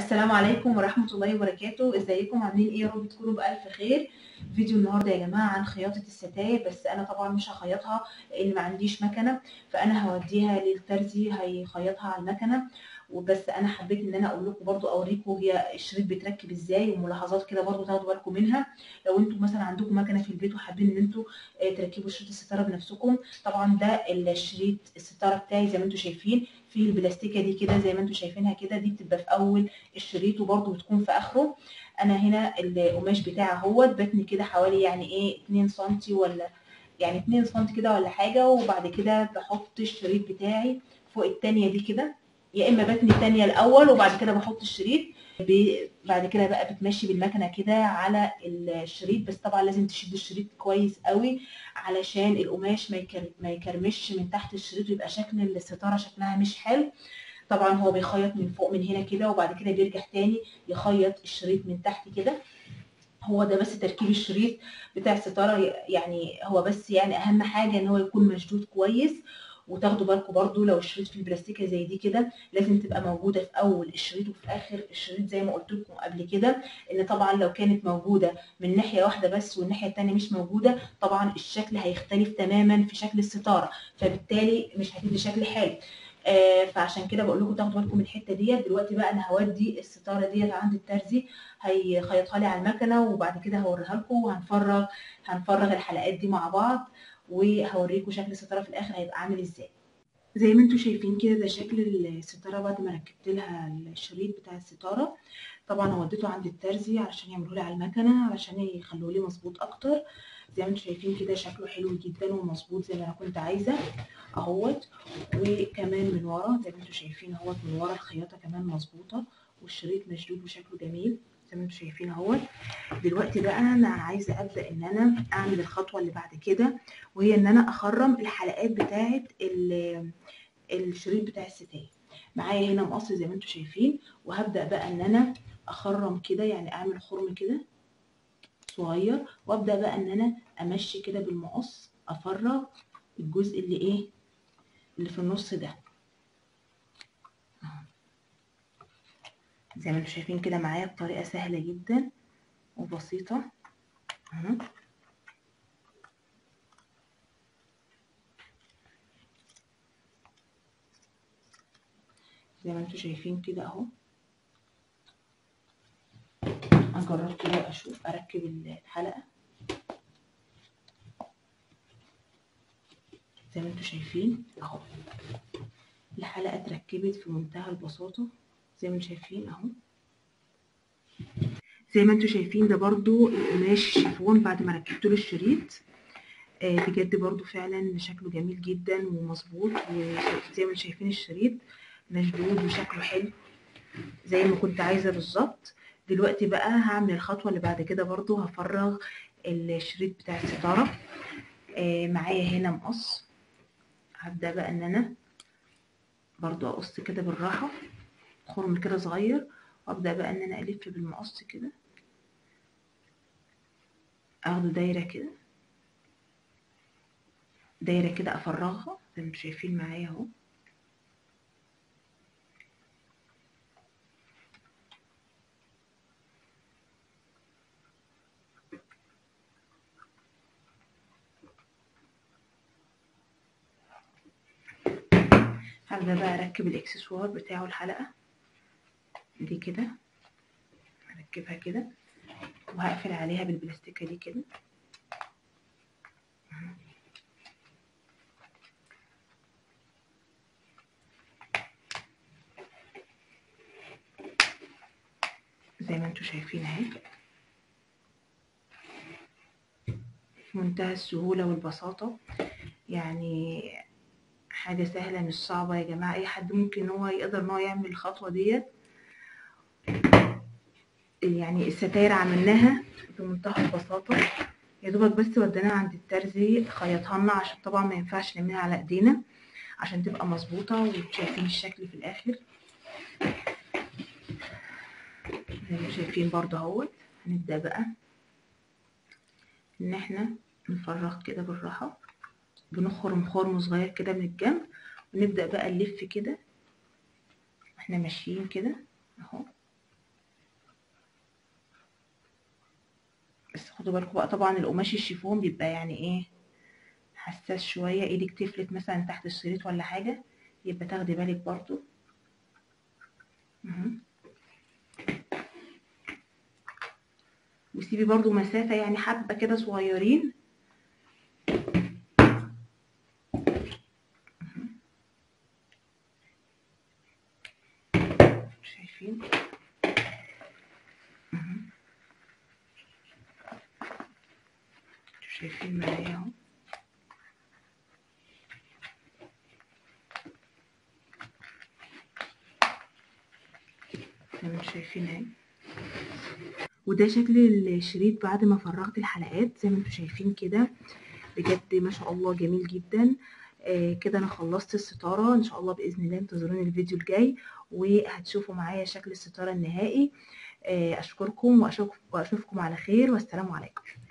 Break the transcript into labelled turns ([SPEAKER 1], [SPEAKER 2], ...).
[SPEAKER 1] السلام عليكم ورحمة الله وبركاته ازيكم عاملين ايه يا رب تكونوا بألف خير فيديو النهاردة يا جماعة عن خياطة الستاير بس انا طبعا مش هخيطها لان ما عنديش مكنة فانا هوديها للترزي هيخيطها على المكنة وبس انا حبيت ان انا اقول لكم برضو اوريكم هي الشريط بيتركب ازاي وملاحظات كده برضو تاخدوا بالكم منها لو انتم مثلا عندكم مكنة في البيت وحابين ان انتم تركبوا شريط الستارة بنفسكم طبعا ده الشريط الستارة بتاعي زي ما انتم شايفين فيه البلاستيكه دي كده زي ما انتم شايفينها كده دي بتبقى في اول الشريط وبرده بتكون في اخره انا هنا القماش بتاعي اهوت بتني كده حوالي يعني ايه 2 سم ولا يعني 2 سم كده ولا حاجه وبعد كده بحط الشريط بتاعي فوق التانية دي كده يا اما بتني التانية الاول وبعد كده بحط الشريط بعد كده بقى بتمشي بالمكنه كده على الشريط بس طبعا لازم تشد الشريط كويس قوي علشان القماش ما ما يكرمش من تحت الشريط ويبقى شكل الستاره شكلها مش حلو طبعا هو بيخيط من فوق من هنا كده وبعد كده بيرجع تاني يخيط الشريط من تحت كده هو ده بس تركيب الشريط بتاع الستاره يعني هو بس يعني اهم حاجه ان هو يكون مشدود كويس وتاخدوا بالكم برضو لو الشريط في البلاستيكه زي دي كده لازم تبقى موجوده في اول الشريط وفي اخر الشريط زي ما قلت لكم قبل كده ان طبعا لو كانت موجوده من ناحيه واحده بس والناحيه الثانيه مش موجوده طبعا الشكل هيختلف تماما في شكل الستاره فبالتالي مش هتدي شكل حلو آه فعشان كده بقول لكم تاخدوا بالكم من الحته ديت دلوقتي بقى انا هودي الستاره ديت عند الترزي هيخيطها لي على المكنه وبعد كده هوريها لكم وهنفرغ هنفرغ الحلقات دي مع بعض وهوريكم شكل الستاره في الاخر هيبقى عامل ازاي زي ما انتم شايفين كده ده شكل الستاره بعد ما ركبت لها الشريط بتاع الستاره طبعا وديته عند الترزي علشان يعملوا لي على المكنه علشان يخلوه لي مظبوط اكتر زي ما انتم شايفين كده شكله حلو جدا ومظبوط زي ما انا كنت عايزه اهوت وكمان من ورا زي ما انتم شايفين اهوت من ورا الخياطه كمان مظبوطه والشريط مشدود وشكله جميل زي ما انتم شايفين اهوت دلوقتي بقى انا عايزه ابدا ان انا اعمل الخطوه اللي بعد كده وهي ان انا اخرم الحلقات بتاعه الشريط بتاع الستاير معايا هنا مقص زي ما انتم شايفين وهبدا بقى ان انا اخرم كده يعني اعمل خرم كده صغير وابدا بقى ان انا امشي كده بالمقص افرغ الجزء اللي ايه اللي في النص ده زي ما انتم شايفين كده معايا بطريقه سهله جدا وبسيطه اهو زي ما انتم شايفين كده اهو اجرب كده اشوف اركب الحلقه زي ما انتم شايفين اهو الحلقه اتركبت في منتهى البساطه زي ما انتم شايفين اهو زي ما انتم شايفين ده برضو القماش شيفون بعد ما ركبت له الشريط آه بجد برضو فعلا شكله جميل جدا ومظبوط وزي ما انتم شايفين الشريط مشدود وشكله حلو زي ما كنت عايزه بالظبط دلوقتي بقى هعمل الخطوه اللي بعد كده برضو هفرغ الشريط بتاع الستاره آه معايا هنا مقص هبدا بقى ان انا برضو اقص كده بالراحه خرم كده صغير وابدا بقى ان انا الف بالمقص كده اخده دايره كده دايره كده افرغها زي ما انتم شايفين معايا اهو هبدا بقى اركب الاكسسوار بتاعه الحلقه دي كده هركبها كده وهقفل عليها بالبلاستيكه دي كده زي ما انتم شايفين اهي منتهى السهوله والبساطه يعني حاجه سهله مش صعبه يا جماعه اي حد ممكن هو يقدر ان هو يعمل الخطوه ديت يعني الستاير عملناها بمنتهى البساطه يا دوبك بس وديناها عند الترزي خيطها لنا عشان طبعا ما ينفعش نعملها على ايدينا عشان تبقى مظبوطه وشايفين الشكل في الاخر زي ما شايفين برضو اهوت هنبدا بقى ان احنا نفرغ كده بالراحه بنخرم خرم صغير كده من الجنب ونبدأ بقى نلف كده احنا ماشيين كده اهو خدوا بالكم بقى طبعا القماش الشيفون بيبقى يعني ايه حساس شويه ايدك تفلت مثلا تحت الشريط ولا حاجه يبقى تاخدي بالك برضو مهم. وسيبي برضو مسافه يعني حبه كده صغيرين مهم. شايفين مهم. شايفين معايا اهو زي ما انتوا شايفين اهي وده شكل الشريط بعد ما فرغت الحلقات زي ما انتوا شايفين كده بجد ما شاء الله جميل جدا آه كده انا خلصت الستاره ان شاء الله باذن الله انتظروني الفيديو الجاي وهتشوفوا معايا شكل الستاره النهائي آه اشكركم واشوفكم على خير والسلام عليكم